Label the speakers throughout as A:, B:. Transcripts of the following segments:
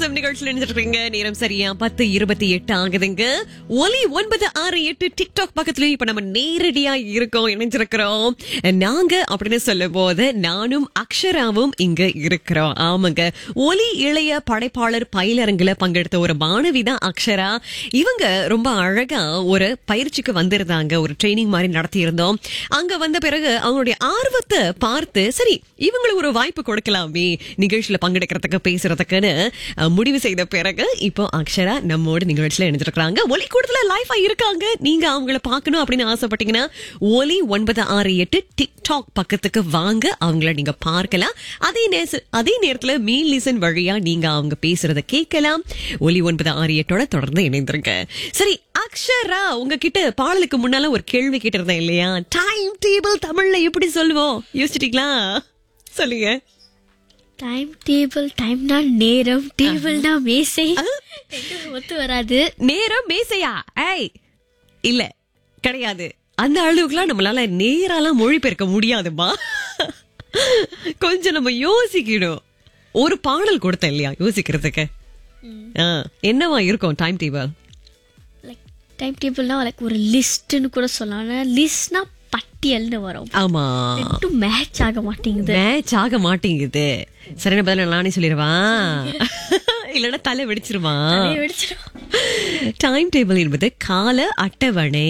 A: வசம் நிகழ்ச்சியில் நினைச்சிருக்கீங்க நேரம் சரியா பத்து இருபத்தி எட்டு ஆகுதுங்க ஒலி ஒன்பது ஆறு எட்டு டிக்டாக் பக்கத்துலயும் இப்ப நம்ம நேரடியா இருக்கோம் இணைஞ்சிருக்கிறோம் நாங்க அப்படின்னு சொல்லும் போது நானும் அக்ஷராவும் இங்க இருக்கிறோம் ஆமாங்க ஒலி இளைய படைப்பாளர் பயிலரங்குல பங்கெடுத்த ஒரு மாணவி தான் அக்ஷரா இவங்க ரொம்ப அழகா ஒரு பயிற்சிக்கு வந்திருந்தாங்க ஒரு ட்ரைனிங் மாதிரி நடத்தி இருந்தோம் அங்க வந்த பிறகு அவங்களுடைய ஆர்வத்தை பார்த்து சரி இவங்களுக்கு ஒரு வாய்ப்பு கொடுக்கலாமே நிகழ்ச்சியில பங்கெடுக்கிறதுக்கு பேசுறதுக்குன்னு அஹ், முடிவு செய்த பிறகு இப்போ அக்ஷரா நம்மோட நிகழ்ச்சியில இணைஞ்சிருக்காங்க ஒலி கூடத்துல லைஃபா இருக்காங்க நீங்க அவங்கள பார்க்கணும் அப்படின்னு ஆசைப்பட்டீங்கன்னா ஒலி ஒன்பது ஆறு எட்டு டிக்டாக் பக்கத்துக்கு வாங்க அவங்கள நீங்க பார்க்கலாம் அதே நேச அதே நேரத்துல மீன் லிசன் வழியா நீங்க அவங்க பேசுறத கேட்கலாம் ஒலி ஒன்பது ஆறு எட்டோட தொடர்ந்து இணைந்திருங்க சரி அக்ஷரா உங்ககிட்ட பாடலுக்கு முன்னால ஒரு கேள்வி கேட்டிருந்தேன் இல்லையா டைம் டேபிள் தமிழ்ல எப்படி சொல்லுவோம் யோசிச்சிட்டீங்களா சொல்லுங்க
B: டைம் டேபிள் டைம்னா நேரம் டேபிள்னா மேசை ரெண்டும் ஒத்து வராது
A: நேரம் மேசையா ஏய் இல்ல கிடையாது அந்த அளவுக்குலாம் நம்மளால நேராலாம் மொழிபெயர்க்க முடியாதுமா கொஞ்சம் நம்ம யோசிக்கணும் ஒரு பாடல் கொடுத்தேன் இல்லையா யோசிக்கிறதுக்கு ஆ, என்னவா இருக்கும் டைம் டேபிள்
B: லைக் டைம் டேபிள்னா லைக் ஒரு லிஸ்ட்னு கூட சொல்லலாம் ஆனா லிஸ்ட்னா பட்டியல்னு வரும்
A: ஆமா
B: ரெண்டும் மேட்ச் ஆக மாட்டேங்குது
A: மேட்ச் ஆக மாட்டேங்குது சரியான பதில் நானே சொல்லிடுவா இல்லைன்னா தலை வெடிச்சிருமா
B: அப்படியே வெடிச்சிடும்.
A: டைம் டேபிள் என்பது கால அட்டவணை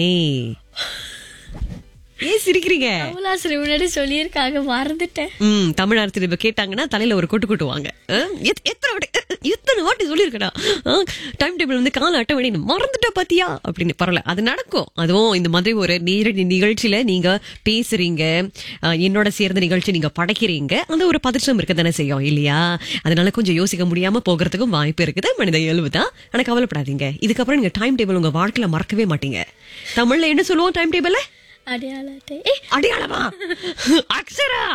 A: ஏன் சிரிக்கிறீங்க
B: கமலாசரி முன்னாடி சொல்லியிருக்காங்க மறந்துட்டேன்
A: ம் தமிழ் இப்ப கேட்டாங்கன்னா தலையில ஒரு கொட்டு கொட்டுவாங்க அஹ், எத்- எத்தனை வாட்டி அஹ், எத்தனை வாட்டி சொல்லியிருக்கடா டைம் டேபிள் வந்து கால அட்டவணை மறந்துட்டா பாத்தியா அப்படின்னு பரவாயில்ல அது நடக்கும் அதுவும் இந்த மாதிரி ஒரு நேரடி நிகழ்ச்சியில நீங்க பேசுறீங்க அஹ், என்னோட சேர்ந்த நிகழ்ச்சி நீங்க படைக்கிறீங்க அந்த ஒரு பதற்றம் இருக்க தானே செய்யும் இல்லையா அதனால கொஞ்சம் யோசிக்க முடியாம போகிறதுக்கும் வாய்ப்பு இருக்குது மனித இயல்பு தான் ஆனா கவலைப்படாதீங்க இதுக்கப்புறம் நீங்க டைம் டேபிள் உங்க வாழ்க்கையில மறக்கவே மாட்டீங்க தமிழ்ல என்ன சொல்லுவோம் டைம் டேபிள்ல
B: அடையாளத்தை ஏ
A: அடையாளமா அக்ஷரா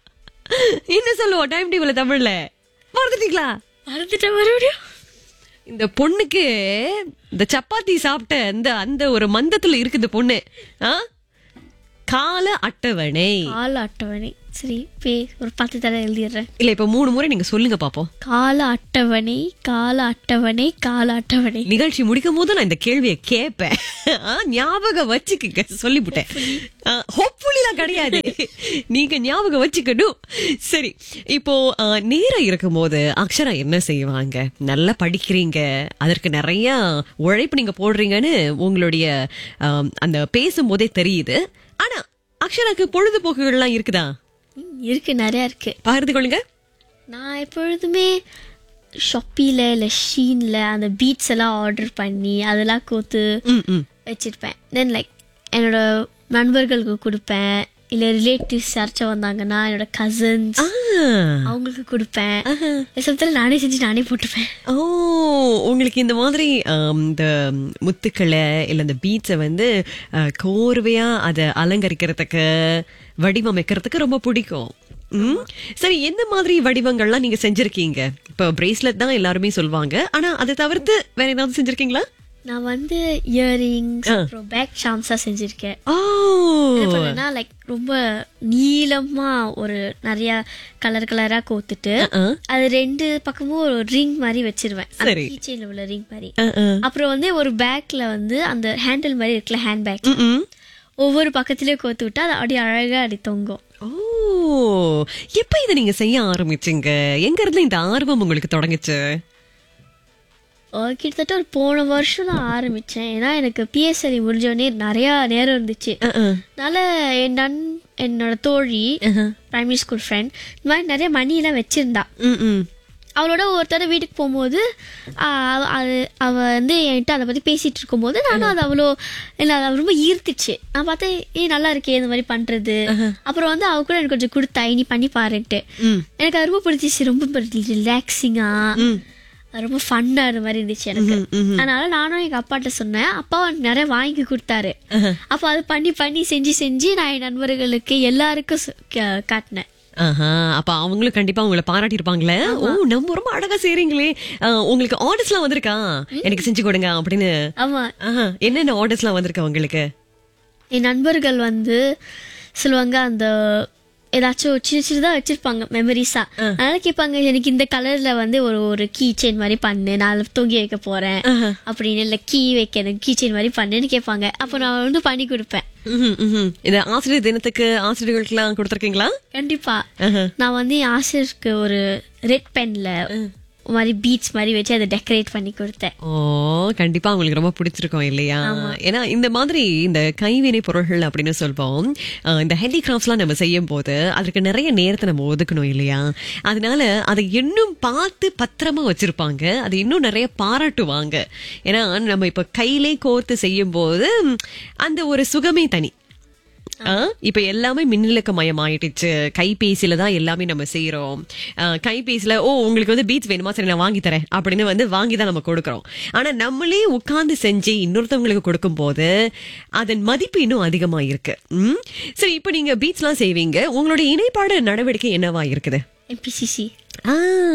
A: என்ன சொல்லுவோம் டைம் டேபிள் தமிழ்ல மறந்துட்டீங்களா
B: மறந்துட்டேன் மறுபடியும்
A: இந்த பொண்ணுக்கு இந்த சப்பாத்தி சாப்பிட்ட இந்த அந்த ஒரு மந்தத்துல இருக்கு இந்த பொண்ணு ஆ? கால அட்டவணை
B: கால அட்டவணை சரி பே ஒரு பத்து தடவை எழுதிடுறேன்
A: இல்ல இப்ப மூணு முறை நீங்க சொல்லுங்க பாப்போம்
B: கால அட்டவணை கால அட்டவணை கால அட்டவணை
A: நிகழ்ச்சி முடிக்கும் போது நான் இந்த கேள்வியை கேட்பேன் ஆ, ஞாபகம் வச்சுக்கங்க சொல்லிவிட்டேன் ஹோப்ஃபுல்லாம் கிடையாது நீங்க ஞாபகம் வச்சுக்கணும் சரி இப்போ ஆ, நேரம் இருக்கும்போது அக்ஷரா என்ன செய்வாங்க நல்லா படிக்கிறீங்க அதற்கு நிறைய உழைப்பு நீங்க போடுறீங்கன்னு உங்களுடைய ஆம், அந்த பேசும்போதே தெரியுது ஆனா அக்ஷராக்கு பொழுதுபோக்குகள்லாம் இருக்குதா
B: ம், இருக்கு நிறைய இருக்கு
A: பகிர்ந்து கொள்ளுங்க
B: நான் எப்பொழுதுமே ஷாப்பியில் இல்லை ஷீனில் அந்த பீட்ஸ் எல்லாம் ஆர்டர் பண்ணி அதெல்லாம் கோத்து
A: ம் ம்
B: வச்சிருப்பேன் தென் லைக் என்னோட நண்பர்களுக்கு கொடுப்பேன் இல்லை ரிலேட்டிவ்ஸ் யாராச்சும் வந்தாங்கன்னா என்னோட கசின்ஸ்
A: ஆ
B: அவங்களுக்கு கொடுப்பேன் சமயத்தில் நானே செஞ்சு நானே போட்டுப்பேன்
A: ஓ உங்களுக்கு இந்த மாதிரி ஆம், இந்த முத்துக்களை இல்ல இந்த பீட்ஸை வந்து அஹ், கோர்வையா அதை அலங்கரிக்கிறதுக்கு வடிவமைக்கிறதுக்கு ரொம்ப பிடிக்கும் ம்? சரி எந்த மாதிரி வடிவங்கள்லாம் நீங்க செஞ்சிருக்கீங்க இப்போ பிரேஸ்லெட் தான் எல்லாருமே சொல்லுவாங்க ஆனா அதை தவிர்த்து வேற ஏதாவது செஞ்சிருக்கீங்களா
B: நான் வந்து இயரிங்ஸ் அப்புறம் பேக் ஷாம்ஸாக செஞ்சுருக்கேன்
A: ஓ
B: என்ன பண்ணேன்னா லைக் ரொம்ப நீளமா ஒரு நிறைய கலர் கலரா கோத்துட்டு
A: அஹ்,
B: அது ரெண்டு பக்கமும் ஒரு ரிங் மாதிரி வச்சிருவேன்
A: சரி.
B: கீச்சைன்ல உள்ள ரிங் மாதிரி
A: அஹ், அஹ்.
B: அப்புறம் வந்து ஒரு பேக்ல வந்து அந்த ஹேண்டில் மாதிரி இருக்குல்ல ஹேண்ட் பேக்
A: ம், ம்.
B: ஒவ்வொரு பக்கத்துலயும் கோத்து விட்டா அது அப்படியே அழகா அப்படி தொங்கும்
A: ஓ எப்ப இதை நீங்க செய்ய ஆரம்பிச்சீங்க எங்க இருந்து இந்த ஆர்வம் உங்களுக்கு தொடங்குச்சு
B: அஹ் கிட்டத்தட்ட ஒரு போன வருஷம் நான் ஆரம்பிச்சேன் ஏன்னா எனக்கு பிஎஸ்எல்இ முடிஞ்சோடனே நிறைய நேரம் இருந்துச்சு
A: அஹ், அஹ்.
B: அதனால என் நன் என்னோட தோழி பிரைமரி ஸ்கூல் ஃப்ரெண்ட் இந்த மாதிரி நிறைய மணியெல்லாம் வச்சிருந்தா
A: ம், ம்.
B: அவளோட ஒருத்தர வீட்டுக்கு போகும்போது ஆஹ் அவ- அது அவ வந்து என்கிட்ட அதை பற்றி பேசிட்டு இருக்கும்போது நானும் அது அவ்வளோ என்ன அது ரொம்ப ஈர்த்துச்சு நான் பார்த்தேன் ஏ நல்லா இருக்கே இந்த மாதிரி பண்ணுறது அப்புறம் வந்து அவ கூட எனக்கு கொஞ்சம் கொடுத்தா நீ பண்ணி பாருன்ட்டு
A: ம்.
B: எனக்கு அது ரொம்ப பிடிச்சிச்சு ரொம்ப ரிலாக்ஸிங்காக ரொம்ப ஃபன்னாக இருந்த மாதிரி இருந்துச்சு எனக்கு அதனால நானும் எங்கள் அப்பாட்ட சொன்னேன் அப்பா எனக்கு நிறைய வாங்கி கொடுத்தாரு அப்போ அது பண்ணி பண்ணி செஞ்சு செஞ்சு நான் என் நண்பர்களுக்கு எல்லாருக்கும் சொ- கா- காட்டினேன்
A: ஆஹா அப்ப அவங்களும் கண்டிப்பா உங்களை பாராட்டி இருப்பாங்களே ஓ நம்ம ரொம்ப அழகா செய்றீங்களே ஆஹ், உங்களுக்கு ஆர்டர்ஸ் எல்லாம் வந்திருக்கா எனக்கு செஞ்சு கொடுங்க அப்படின்னு
B: ஆமா
A: ஆஹா, என்னென்ன ஆர்டர்ஸ் எல்லாம் வந்திருக்கா உங்களுக்கு
B: என் நண்பர்கள் வந்து சொல்லுவாங்க அந்த ஏதாச்சும் சின்ன சின்னதா வச்சிருப்பாங்க மெமரிஸா அதனால கேட்பாங்க எனக்கு இந்த கலர்ல வந்து ஒரு ஒரு கீ செயின் மாதிரி பண்ணு நான் தொங்கி வைக்க போறேன் அப்படின்னு இல்ல கீ வைக்கணும் கீ செயின் மாதிரி பண்ணுன்னு கேட்பாங்க அப்போ நான் வந்து பண்ணி கொடுப்பேன்
A: ம்ஹும், ம்ஹும். இந்த ஆசிரியர் தினத்துக்கு ஆசிரியர்களுக்கெல்லாம் கொடுத்துருக்கீங்களா
B: கண்டிப்பா நான் வந்து என் ஆசிரியருக்கு ஒரு ரெட் பென்ல மாதிரி பீட்ஸ் மாதிரி வச்சு அதை டெக்கரேட் பண்ணி கொடுத்தேன்
A: ஓ கண்டிப்பா உங்களுக்கு ரொம்ப பிடிச்சிருக்கும் இல்லையா ஏன்னா இந்த மாதிரி இந்த கைவினை பொருள்கள் அப்படின்னு சொல்வோம் அஹ், இந்த ஹேண்டிகிராஃப்ட்ஸ்லாம் நம்ம செய்யும் போது அதற்கு நிறைய நேரத்தை நம்ம ஒதுக்கணும் இல்லையா அதனால அதை இன்னும் பார்த்து பத்திரமா வச்சிருப்பாங்க அது இன்னும் நிறைய பாராட்டுவாங்க ஏன்னா நம்ம இப்ப கையிலே கோர்த்து செய்யும் போது ம், அந்த ஒரு சுகமே தனி ஆ, இப்ப எல்லாமே மின்னலுக்கு மயமாயிடுச்சு கைபேசியில தான் எல்லாமே நம்ம செய்யறோம் ஆ, கைபேசியில ஓ உங்களுக்கு வந்து பீச் வேணுமா சரி நான் வாங்கி தரேன் அப்படின்னு வந்து வாங்கி தான் நம்ம கொடுக்கறோம் ஆனா நம்மளே உட்கார்ந்து செஞ்சு இன்னொருத்தவங்களுக்கு கொடுக்கும் போது அதன் மதிப்பு இன்னும் அதிகமா இருக்கு ம்? சரி இப்ப நீங்க பீச்லாம் செய்வீங்க உங்களுடைய இணைப்பாடு நடவடிக்கை என்னவா இருக்குது
B: எம்பிசிசி
A: ஆ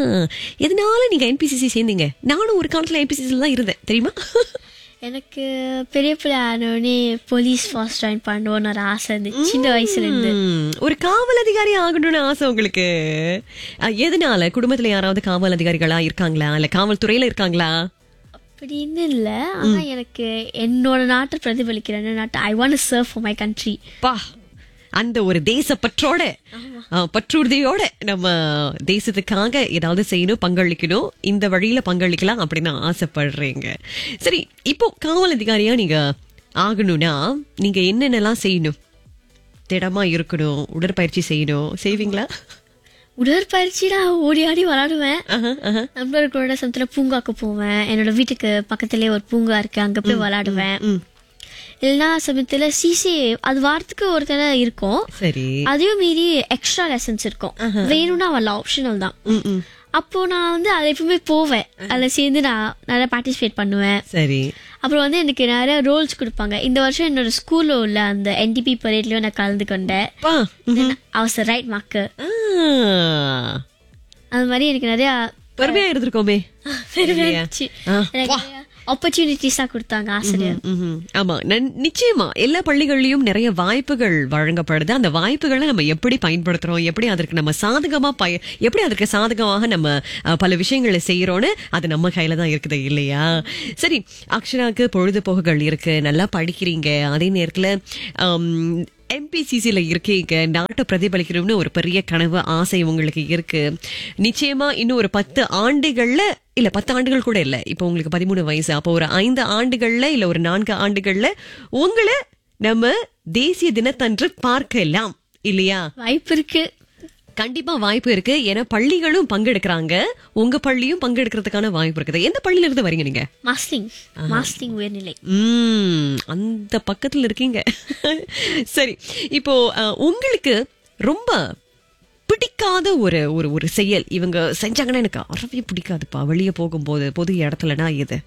A: எதனால நீங்க என்பிசிசி சேர்ந்தீங்க நானும் ஒரு காலத்துல என்பிசிசில தான் இருந்தேன் தெரியுமா
B: எனக்கு பெரிய பிள்ளை ஆனோடனே போலீஸ் ஃபர்ஸ்ட் ஜாயின் பண்ணணும்னு ஒரு ஆசை இருந்துச்சு சின்ன வயசுல இருந்து
A: ம், ஒரு காவல் அதிகாரி ஆகணும்னு ஆசை உங்களுக்கு அஹ், எதனால குடும்பத்துல யாராவது காவல் அதிகாரிகளா இருக்காங்களா இல்ல காவல்துறையில இருக்காங்களா
B: அப்படின்னு இல்ல ஆனா எனக்கு என்னோட நாட்டை பிரதிபலிக்கிற நாட்டு I want serve for my country
A: பா அந்த ஒரு தேசப்பற்றோட அஹ், பற்றுறுதியோட நம்ம தேசத்துக்காக ஏதாவது செய்யணும் பங்களிக்கணும் இந்த வழியில பங்களிக்கலாம் அப்படின்னு ஆசைப்படுறீங்க சரி இப்போ காவல் அதிகாரியா நீங்க ஆகணும்னா நீங்க என்னென்னலாம் செய்யணும் திடமா இருக்கணும் உடற்பயிற்சி செய்யணும் செய்வீங்களா
B: உடற்பயிற்சி நான் ஓடி ஆடி விளாடுவேன்
A: ஆஹா, ஆஹா.
B: நண்பர்களோட சமத்துல பூங்காக்கு போவேன் என்னோட வீட்டுக்கு பக்கத்துலயே ஒரு பூங்கா இருக்கு அங்க போய் விளாடுவேன்
A: ம்.
B: இல்லைன்னா சமயத்துல சிசி அது வாரத்துக்கு ஒரு தடவை இருக்கும்
A: சரி
B: அதையும் மீறி எக்ஸ்ட்ரா லெசன்ஸ் இருக்கும் வேணும்னா வரல ஆப்ஷனல் தான்
A: ம், ம்.
B: அப்போ நான் வந்து அதை எப்பவுமே போவேன் அதில் சேர்ந்து நான் நிறைய பார்ட்டிசிபேட் பண்ணுவேன்
A: சரி
B: அப்புறம் வந்து எனக்கு நிறைய ரோல்ஸ் கொடுப்பாங்க இந்த வருஷம் என்னோட ஸ்கூல்ல உள்ள அந்த என்டிபி பரேட்லயும் நான் கலந்து கொண்டேன்
A: பா
B: அவச ரைட் மார்க்கர்
A: ஆ.
B: அது மாதிரி எனக்கு நிறைய
A: பெருமையா இருந்திருக்கோமே
B: பெருமையா
A: இல்லையா?
B: இருந்துச்சு
A: ஆ,
B: எனக்கு நிறைய ஆப்பர்ச்சுனிட்டிஸா கொடுத்தாங்க ஆசிரியர்
A: ம்ஹும். ஆமா நன்- நிச்சயமா எல்லா பள்ளிகள்லயும் நிறைய வாய்ப்புகள் வழங்கப்படுது அந்த வாய்ப்புகளை நம்ம எப்படி பயன்படுத்துறோம் எப்படி அதற்கு நம்ம சாதகமா பய எப்படி அதற்கு சாதகமாக நம்ம அஹ், பல விஷயங்களை செய்யறோம்னு அது நம்ம கையில தான் இருக்குது இல்லையா சரி அக்ஷராக்கு பொழுதுபோக்குகள் இருக்கு நல்லா படிக்கிறீங்க அதே நேரத்துல எம்பிசிசில இருக்கீங்க நாட்டை பிரதிபலிக்கணும்னு ஒரு பெரிய கனவு ஆசை உங்களுக்கு இருக்கு நிச்சயமா இன்னும் ஒரு பத்து ஆண்டுகள்ல இல்ல பத்து ஆண்டுகள் கூட இல்ல இப்போ உங்களுக்கு பதிமூணு வயசு அப்போ ஒரு ஐந்து ஆண்டுகள்ல இல்ல ஒரு நான்கு ஆண்டுகள்ல உங்களை நம்ம தேசிய தினத்தன்று பார்க்கலாம் இல்லையா
B: வாய்ப்பு இருக்கு
A: கண்டிப்பா வாய்ப்பு இருக்கு ஏன்னா பள்ளிகளும் பங்கெடுக்கிறாங்க உங்க பள்ளியும் பங்கெடுக்கிறதுக்கான வாய்ப்பு இருக்குது எந்த பள்ளியில இருந்து வரீங்க நீங்க
B: மாஸ்டிங் மாஸ்டிங் உயர்நிலை
A: உம் அந்த பக்கத்துல இருக்கீங்க சரி இப்போ அஹ், உங்களுக்கு ரொம்ப பிடிக்காத ஒரு ஒரு ஒரு செயல் இவங்க செஞ்சாங்கன்னா எனக்கு அறவே பிடிக்காதுப்பா வெளியே போகும்போது பொது இடத்துலனா இது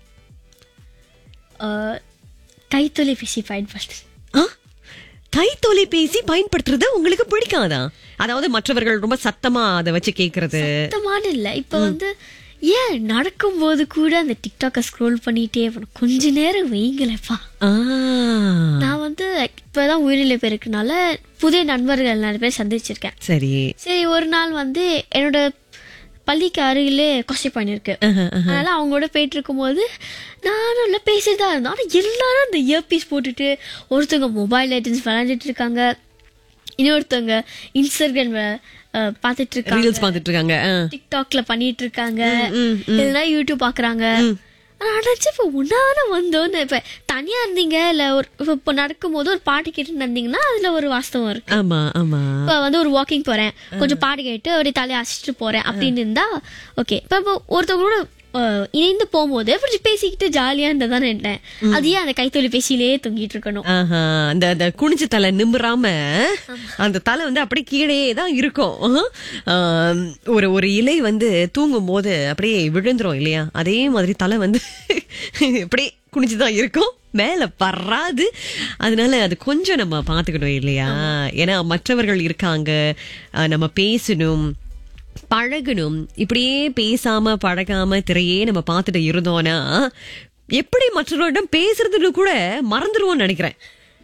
B: அஹ், கைத்தொலைபேசி பயன்படுத்து
A: ஆ? கை தொலைபேசி பயன்படுத்துறது உங்களுக்கு பிடிக்காதா அதாவது மற்றவர்கள் ரொம்ப சத்தமா அதை வச்சு கேக்குறது
B: சுத்தமான இல்ல இப்ப வந்து ஏன் நடக்கும்போது கூட அந்த டிக்டாக்க ஸ்க்ரோல் பண்ணிட்டே போகணும் கொஞ்ச நேரம் வைங்களேப்பா
A: ஆ.
B: நான் வந்து இப்பதான் உயிரிழை பேருக்குனால புதிய நண்பர்கள் நிறைய பேர் சந்திச்சிருக்கேன்
A: சரி
B: சரி ஒரு நாள் வந்து என்னோட பள்ளிக்கு அருகிலே கொஸ்டி பண்ணிருக்கு அதனால அவங்களோட போயிட்டு இருக்கும்போது நானும் இல்லை பேசிட்டு தான் இருந்தேன் ஆனால் எல்லாரும் அந்த இயர்பீஸ் போட்டுட்டு ஒருத்தவங்க மொபைல் ஐட்டம்ஸ் விளையாண்டுட்டு இருக்காங்க இன்னொருத்தவங்க இன்ஸ்டாகிராம் பார்த்துட்டு இருக்காங்க
A: ரீல்ஸ் பார்த்துட்டு இருக்காங்க ஆ.
B: டிக்டாக்ல பண்ணிட்டு இருக்காங்க இல்லைன்னா யூடியூப் பாக்குறாங்க நினைச்சு இப்போ உன்னான வந்தோன்னு இப்ப தனியா இருந்தீங்க இல்ல ஒரு இப்ப இப்போ நடக்கும் போது ஒரு பாட்டு கேட்டு நடந்தீங்கன்னா அதுல ஒரு வாஸ்தவம் இருக்கு
A: ஆமா ஆமா
B: இப்ப வந்து ஒரு வாக்கிங் போறேன் கொஞ்சம் பாட்டு கேட்டு அப்படியே தலையை அசிச்சுட்டு போறேன் அப்படின்னு இருந்தா ஓகே இப்ப இப்போ ஒருத்தவங்களோட அஹ், இணைந்து போகும்போது இப்படி பேசிக்கிட்டு ஜாலியா இருந்ததான் நினைட்டேன் அது ஏன் அந்த கைத்தொலைபேசியிலேயே தொங்கிட்டு இருக்கணும்
A: ஆஹா, அந்த அந்த குனிஞ்ச தலை நிமிராம அந்த தலை வந்து அப்படியே கீழே தான் இருக்கும் ஆம், ஒரு ஒரு இலை வந்து தூங்கும் போது அப்படியே விழுந்துரும் இல்லையா அதே மாதிரி தலை வந்து அப்படியே குனிஞ்சுதான் இருக்கும் மேல பறாது அதனால அது கொஞ்சம் நம்ம பாத்துக்கணும் இல்லையா ஏன்னா மற்றவர்கள் இருக்காங்க அஹ், நம்ம பேசணும் பழகணும் இப்படியே பேசாம பழகாம திரையே நம்ம பார்த்துட்டு இருந்தோம்னா எப்படி மற்றவர்களிடம் பேசுறதுன்னு கூட மறந்துருவோம்னு நினைக்கிறேன்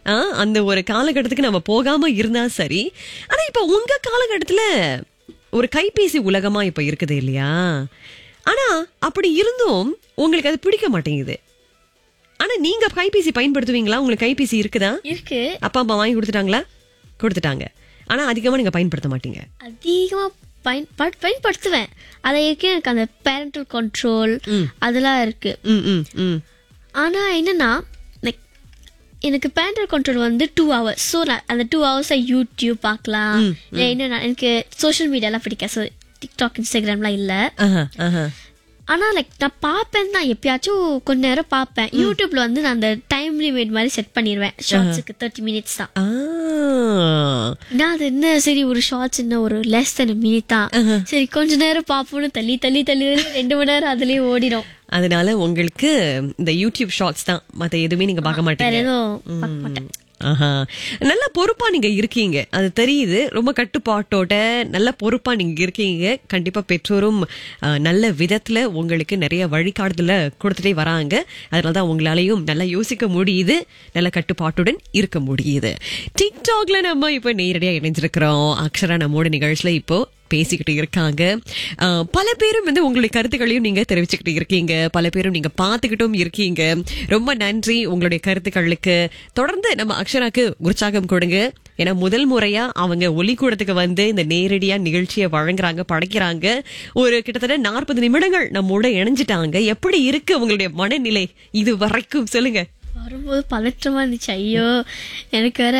A: ஆ, அந்த ஒரு காலகட்டத்துக்கு நம்ம போகாம இருந்தா சரி ஆனா இப்ப உங்க காலகட்டத்துல ஒரு கைபேசி உலகமா இப்ப இருக்குது இல்லையா ஆனா அப்படி இருந்தும் உங்களுக்கு அது பிடிக்க மாட்டேங்குது ஆனா நீங்க கைபேசி பயன்படுத்துவீங்களா உங்களுக்கு கைபேசி இருக்குதா
B: இருக்கு
A: அப்பா அம்மா வாங்கி கொடுத்துட்டாங்களா கொடுத்துட்டாங்க ஆனா அதிகமா நீங்க பயன்படுத்த மாட்டீங்க
B: அதிகமா பயன் ப- பயன்படுத்துவேன் அதை இருக்கு எனக்கு அந்த பேரண்டல் கண்ட்ரோல் அதெல்லாம் இருக்கு
A: ம் ம் ம்
B: ஆனா என்னன்னா like, எனக்கு பேரண்டல் கண்ட்ரோல் வந்து டூ ஹவர்ஸ் ஸோ அந்த டூ ஹவர்ஸை யூடியூப் பார்க்கலாம் இல்லை என்ன எனக்கு சோஷியல் மீடியாலாம் பிடிக்காது ஸோ டிக்டாக் இன்ஸ்டாகிராம்லாம் இல்லை
A: ஆஹா ஆஹா
B: ஆனா லைக் நான் பார்ப்பேன் தான் எப்பயாச்சும் கொஞ்ச நேரம் பார்ப்பேன் யூடியூப்ல வந்து நான் அந்த டைம் லிமிட் மாதிரி செட் பண்ணிடுவேன் ஷார்ட்ஸுக்கு தேர்ட்டி மினிட்ஸ் தான்
A: ஆ
B: நான் அது என்ன சரி ஒரு ஷார்ட்ஸ் என்ன ஒரு லெஸ் தென் மினிட் தான் சரி கொஞ்ச நேரம் பார்ப்போம்னு தள்ளி தள்ளி தள்ளி ரெண்டு மணி நேரம் அதுலயே ஓடிடும்
A: அதனால உங்களுக்கு இந்த யூடியூப் ஷார்ட்ஸ் தான் மத்த எதுவுமே நீங்க பார்க்க
B: வேற
A: மாட்டீங்க
B: எதுவும் பார்க்க மாட்டேன்
A: ஆஹா நல்ல பொறுப்பா நீங்க இருக்கீங்க அது தெரியுது ரொம்ப கட்டுப்பாட்டோட நல்ல பொறுப்பா நீங்க இருக்கீங்க கண்டிப்பா பெற்றோரும் அஹ், நல்ல விதத்துல உங்களுக்கு நிறைய வழிகாட்டுதல கொடுத்துட்டே வராங்க அதனாலதான் உங்களாலையும் நல்லா யோசிக்க முடியுது நல்ல கட்டுப்பாட்டுடன் இருக்க முடியுது டிக்டாக்ல நம்ம இப்ப நேரடியா இணைஞ்சிருக்கிறோம் அக்ஷரா நம்மோட நிகழ்ச்சியில இப்போ பேசிக்கிட்டு இருக்காங்க அஹ், பல பேரும் வந்து உங்களுடைய கருத்துக்களையும் நீங்க தெரிவிச்சுக்கிட்டு இருக்கீங்க பல பேரும் நீங்க பார்த்துக்கிட்டும் இருக்கீங்க ரொம்ப நன்றி உங்களுடைய கருத்துக்களுக்கு தொடர்ந்து நம்ம அக்ஷராக்கு உற்சாகம் கொடுங்க ஏன்னா முதல் முறையா அவங்க ஒலிக்கூடத்துக்கு வந்து இந்த நேரடியா நிகழ்ச்சியை வழங்குறாங்க படைக்கிறாங்க ஒரு கிட்டத்தட்ட நாற்பது நிமிடங்கள் நம்மோட இணைஞ்சிட்டாங்க எப்படி இருக்கு உங்களுடைய மனநிலை இது வரைக்கும் சொல்லுங்க
B: வரும்போது பதற்றமா இருந்துச்சு ஐயோ எனக்கு வேற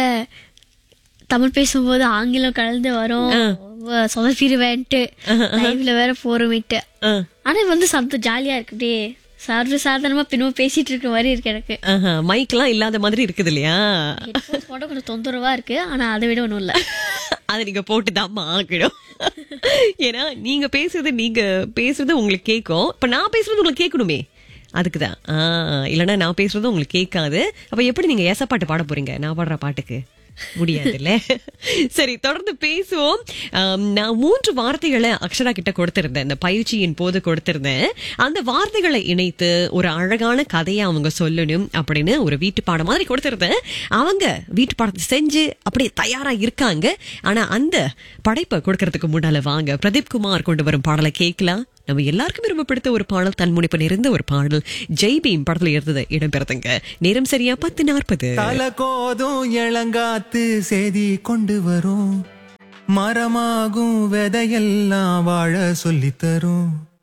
B: தமிழ் பேசும்போது ஆங்கிலம் கலந்து வரும் சொதப்பிடுவேன்ட்டு லைவ்ல வேற போறோமிட்டு
A: அஹ்,
B: ஆனா இது வந்து சந்த ஜாலியா இருக்கு அப்படியே சர்வ சாதாரணமா பின்னமும் பேசிட்டு இருக்க மாதிரி இருக்கு எனக்கு
A: ஆஹா, மைக்லாம் இல்லாத மாதிரி இருக்குது இல்லையா
B: ஹெட்ஃபோன்ஸ் போட கொஞ்சம் தொந்தரவா இருக்கு ஆனா அதை விட ஒண்ணும் இல்ல
A: அதை நீங்க போட்டுதான் ஆகணும் ஏன்னா நீங்க பேசுறது நீங்க பேசுறது உங்களுக்கு கேட்கும் இப்ப நான் பேசுறது உங்களுக்கு கேட்கணுமே அதுக்குதான் ஆஹ் இல்லைன்னா நான் பேசுறது உங்களுக்கு கேட்காது அப்ப எப்படி நீங்க ஏச பாட்டு பாட போறீங்க நான் பாடுற பாட்டுக்கு முடியாதுல்ல சரி தொடர்ந்து பேசுவோம் ஆம், நான் மூன்று வார்த்தைகளை அக்ஷரா கிட்ட கொடுத்திருந்தேன் இந்த பயிற்சியின் போது கொடுத்திருந்தேன் அந்த வார்த்தைகளை இணைத்து ஒரு அழகான கதையை அவங்க சொல்லணும் அப்படின்னு ஒரு வீட்டு பாடம் மாதிரி கொடுத்திருந்தேன் அவங்க வீட்டு பாடத்தை செஞ்சு அப்படியே தயாரா இருக்காங்க ஆனா அந்த படைப்பை கொடுக்கறதுக்கு முன்னால வாங்க பிரதீப் குமார் கொண்டு வரும் பாடலை கேட்கலாம் நம்ம எல்லாருக்குமே ரொம்ப பிடித்த ஒரு பாடல் தன்முனைப்பு நிறைந்த ஒரு பாடல் ஜெய் பீம் படத்துல இருந்தது இடம்பெறுதுங்க நேரம் சரியா பத்து நாற்பது
C: தல கோதும் இளங்காத்து செய்தி கொண்டு வரும் மரமாகும் விதையெல்லாம் வாழ சொல்லித் தரும்